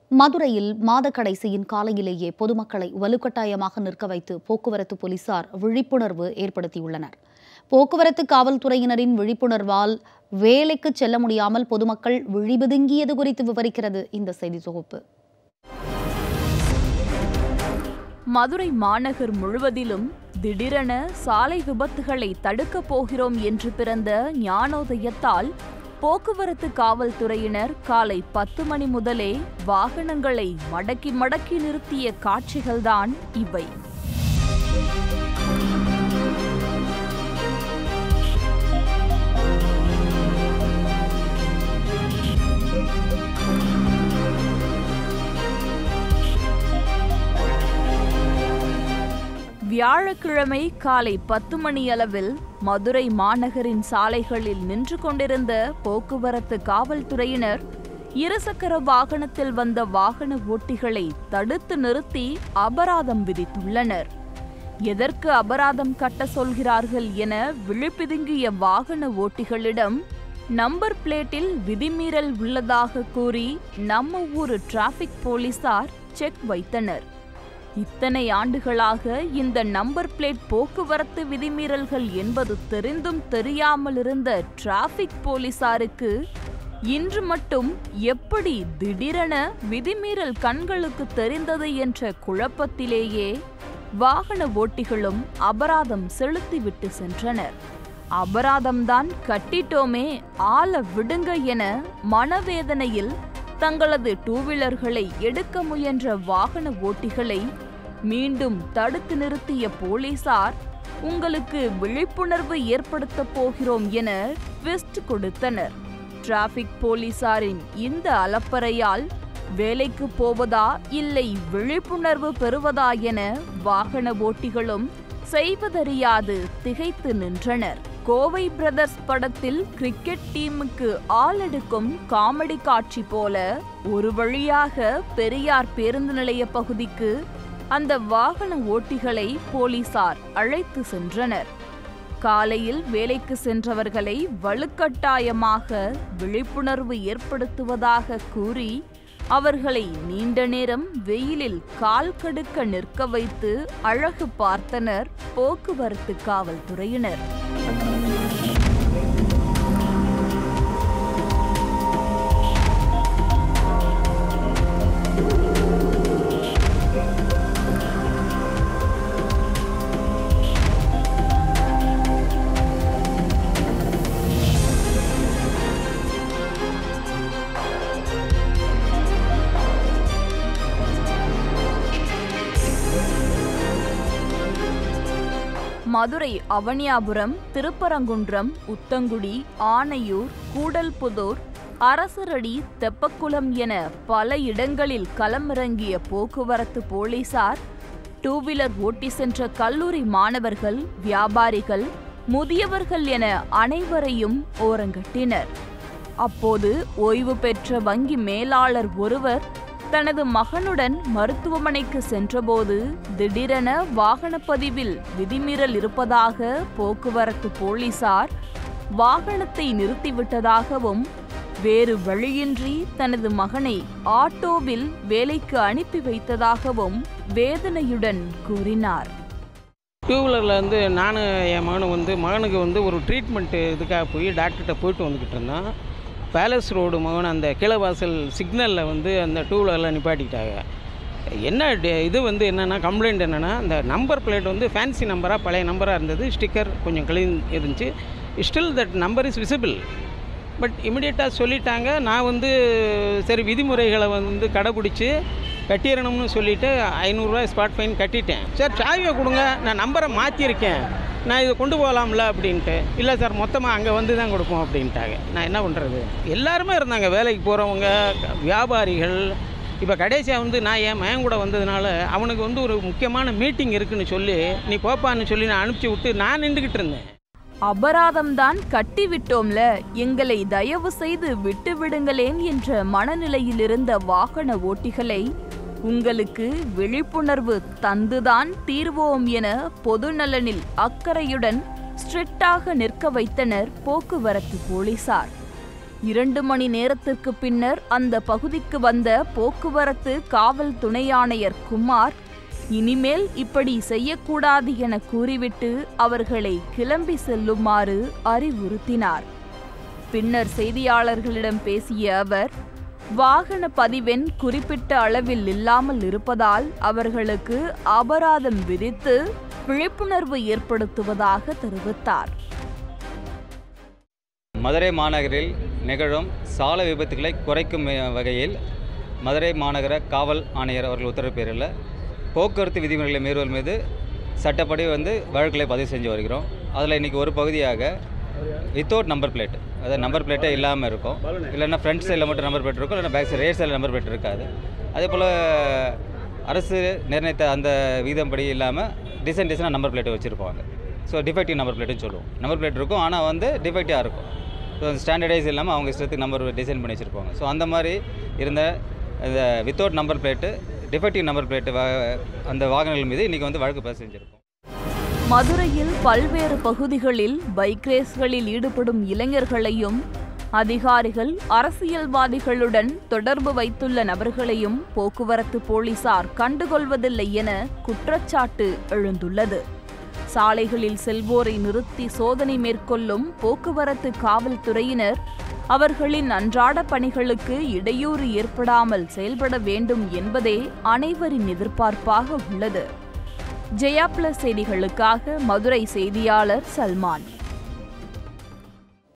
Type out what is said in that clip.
மதுரையில் மாத கடைசியின் காலையிலேயே பொதுமக்களை வலுக்கட்டாயமாக நிற்க வைத்து போக்குவரத்து போலீசார் விழிப்புணர்வு ஏற்படுத்தியுள்ளனர் போக்குவரத்து காவல்துறையினரின் விழிப்புணர்வால் வேலைக்கு செல்ல முடியாமல் பொதுமக்கள் விழிபிதுங்கியது குறித்து விவரிக்கிறது இந்த செய்தி தொகுப்பு மதுரை மாநகர் முழுவதிலும் திடீரென சாலை விபத்துகளை தடுக்கப் போகிறோம் என்று பிறந்த ஞானோதயத்தால் போக்குவரத்து காவல்துறையினர் காலை பத்து மணி முதலே வாகனங்களை மடக்கி மடக்கி நிறுத்திய காட்சிகள்தான் இவை வியாழக்கிழமை காலை பத்து மணியளவில் மதுரை மாநகரின் சாலைகளில் நின்று கொண்டிருந்த போக்குவரத்து காவல்துறையினர் இருசக்கர வாகனத்தில் வந்த வாகன ஓட்டிகளை தடுத்து நிறுத்தி அபராதம் விதித்துள்ளனர் எதற்கு அபராதம் கட்ட சொல்கிறார்கள் என விழிப்பிதுங்கிய வாகன ஓட்டிகளிடம் நம்பர் பிளேட்டில் விதிமீறல் உள்ளதாக கூறி நம்ம ஊர் டிராஃபிக் போலீசார் செக் வைத்தனர் இத்தனை ஆண்டுகளாக இந்த நம்பர் பிளேட் போக்குவரத்து விதிமீறல்கள் என்பது தெரிந்தும் தெரியாமல் இருந்த டிராஃபிக் போலீசாருக்கு இன்று மட்டும் எப்படி திடீரென விதிமீறல் கண்களுக்கு தெரிந்தது என்ற குழப்பத்திலேயே வாகன ஓட்டிகளும் அபராதம் செலுத்திவிட்டு சென்றனர் அபராதம்தான் கட்டிட்டோமே ஆள விடுங்க என மனவேதனையில் தங்களது டூ வீலர்களை எடுக்க முயன்ற வாகன ஓட்டிகளை மீண்டும் தடுத்து நிறுத்திய போலீசார் உங்களுக்கு விழிப்புணர்வு ஏற்படுத்தப் போகிறோம் என ட்விஸ்ட் கொடுத்தனர் டிராபிக் போலீசாரின் இந்த அலப்பறையால் வேலைக்கு போவதா இல்லை விழிப்புணர்வு பெறுவதா என வாகன ஓட்டிகளும் செய்வதறியாது திகைத்து நின்றனர் கோவை பிரதர்ஸ் படத்தில் கிரிக்கெட் டீமுக்கு ஆளெடுக்கும் காமெடி காட்சி போல ஒரு வழியாக பெரியார் பேருந்து நிலைய பகுதிக்கு அந்த வாகன ஓட்டிகளை போலீசார் அழைத்து சென்றனர் காலையில் வேலைக்கு சென்றவர்களை வலுக்கட்டாயமாக விழிப்புணர்வு ஏற்படுத்துவதாக கூறி அவர்களை நீண்ட நேரம் வெயிலில் கால் கடுக்க நிற்க வைத்து அழகு பார்த்தனர் போக்குவரத்து காவல்துறையினர் மதுரை அவனியாபுரம் திருப்பரங்குன்றம் உத்தங்குடி ஆனையூர் கூடல்புதூர் அரசரடி தெப்பக்குளம் என பல இடங்களில் களமிறங்கிய போக்குவரத்து போலீசார் டூ வீலர் ஓட்டி சென்ற கல்லூரி மாணவர்கள் வியாபாரிகள் முதியவர்கள் என அனைவரையும் ஓரங்கட்டினர் அப்போது ஓய்வு பெற்ற வங்கி மேலாளர் ஒருவர் தனது மகனுடன் மருத்துவமனைக்கு சென்றபோது திடீரென வாகனப்பதிவில் விதிமீறல் இருப்பதாக போக்குவரத்து போலீசார் வாகனத்தை நிறுத்திவிட்டதாகவும் வேறு வழியின்றி தனது மகனை ஆட்டோவில் வேலைக்கு அனுப்பி வைத்ததாகவும் வேதனையுடன் கூறினார் டூ வீலரில் வந்து நானும் என் மகனும் வந்து மகனுக்கு வந்து ஒரு ட்ரீட்மெண்ட்டு இதுக்காக போய் டாக்டர்கிட்ட போயிட்டு வந்துக்கிட்டு இருந்தோம் பேலஸ் ரோடு மகன் அந்த கிளவாசல் சிக்னலில் வந்து அந்த டூ வீலரில் நிப்பாட்டிக்கிட்டாங்க என்ன டி- இது வந்து என்னென்னா கம்ப்ளைண்ட் என்னென்னா அந்த நம்பர் பிளேட் வந்து ஃபேன்சி நம்பராக பழைய நம்பராக இருந்தது ஸ்டிக்கர் கொஞ்சம் க்ளீன் இருந்துச்சு still that number is visible but இமிடியேட்டாக சொல்லிட்டாங்க நான் வந்து சரி விதிமுறைகளை வந்து கடைப்பிடிச்சி கட்டிடணும்னு சொல்லிவிட்டு ஐநூறுரூவா ஸ்பாட் ஃபைன் கட்டிட்டேன் சார் சாவியை கொடுங்க நான் நம்பரை மாற்றிருக்கேன் நான் இதை கொண்டு போகலாம்ல அப்படின்ட்டு இல்லை சார் மொத்தமாக அங்கே வந்து தான் கொடுப்போம் அப்படின்ட்டாங்க நான் என்ன பண்ணுறது எல்லாருமே இருந்தாங்க வேலைக்கு போகிறவங்க வியாபாரிகள் இப்போ கடைசியாக வந்து நான் என் மகன் கூட வந்ததுனால அவனுக்கு வந்து ஒரு முக்கியமான மீட்டிங் இருக்குன்னு சொல்லி நீ போப்பான்னு சொல்லி நான் அனுப்பிச்சி விட்டு நான் நின்றுக்கிட்டு இருந்தேன் அபராதம்தான் கட்டி விட்டோம்ல எங்களை தயவு செய்து விட்டு விடுங்களேன் என்ற மனநிலையில் இருந்த வாகன ஓட்டிகளை உங்களுக்கு விழிப்புணர்வு தந்துதான் தீர்வோம் என பொதுநலனில் அக்கறையுடன் ஸ்ட்ரிக்டாக நிற்க வைத்தனர் போக்குவரத்து போலீசார் இரண்டு மணி நேரத்திற்கு பின்னர் அந்த பகுதிக்கு வந்த போக்குவரத்து காவல் துணை ஆணையர் குமார் இனிமேல் இப்படி செய்யக்கூடாது என கூறிவிட்டு அவர்களை கிளம்பி செல்லுமாறு அறிவுறுத்தினார் பின்னர் செய்தியாளர்களிடம் பேசிய அவர் வாகன பதிவெண் குறிப்பிட்ட அளவில் இல்லாமல் இருப்பதால் அவர்களுக்கு அபராதம் விதித்து விழிப்புணர்வு ஏற்படுத்துவதாக தெரிவித்தார் மதுரை மாநகரில் நிகழும் சாலை விபத்துகளை குறைக்கும் வகையில் மதுரை மாநகர காவல் ஆணையர் அவர்கள் உத்தரவு பேரில் போக்குவரத்து விதிமுறைகளை மீறுவல் மீது சட்டப்படி வந்து வழக்குகளை பதிவு செஞ்சு வருகிறோம் அதில் இன்றைக்கி ஒரு பகுதியாக வித்தவுட் நம்பர் பிளேட் அதாவது நம்பர் பிளேட்டே இல்லாமல் இருக்கும் இல்லைன்னா ஃப்ரண்ட் சைடில் மட்டும் நம்பர் பிளேட் இருக்கும் இல்லைன்னா பேக் சைடு ரேட் சைடில் நம்பர் பிளேட் இருக்காது அதே போல் அரசு நிர்ணயித்த அந்த விகிதம்படி இல்லாமல் டிசைன் டிசைனாக நம்பர் பிளேட்டை வச்சுருப்பாங்க ஸோ டிஃபெக்டிவ் நம்பர் பிளேட்டுன்னு சொல்லுவோம் நம்பர் பிளேட் இருக்கும் ஆனால் வந்து டிஃபெக்டிவாக இருக்கும் ஸோ ஸ்டாண்டர்டைஸ் இல்லாமல் அவங்க இஷ்டத்துக்கு நம்பர் டிசைன் பண்ணி வச்சுருப்பாங்க ஸோ அந்த மாதிரி இருந்த இந்த without number plate defective number plate அந்த வாகனங்கள் மீது இன்றைக்கி வந்து வழக்கு பதிவு செஞ்சுருக்கோம் மதுரையில் பல்வேறு பகுதிகளில் பைக் ரேஸ்களில் ஈடுபடும் இளைஞர்களையும் அதிகாரிகள் அரசியல்வாதிகளுடன் தொடர்பு வைத்துள்ள நபர்களையும் போக்குவரத்து போலீசார் கண்டுகொள்வதில்லை என குற்றச்சாட்டு எழுந்துள்ளது சாலைகளில் செல்வோரை நிறுத்தி சோதனை மேற்கொள்ளும் போக்குவரத்து காவல்துறையினர் அவர்களின் அன்றாட பணிகளுக்கு இடையூறு ஏற்படாமல் செயல்பட வேண்டும் என்பதே அனைவரின் எதிர்பார்ப்பாக உள்ளது ஜெயா பிளஸ் செய்திகளுக்காக மதுரை செய்தியாளர் சல்மான்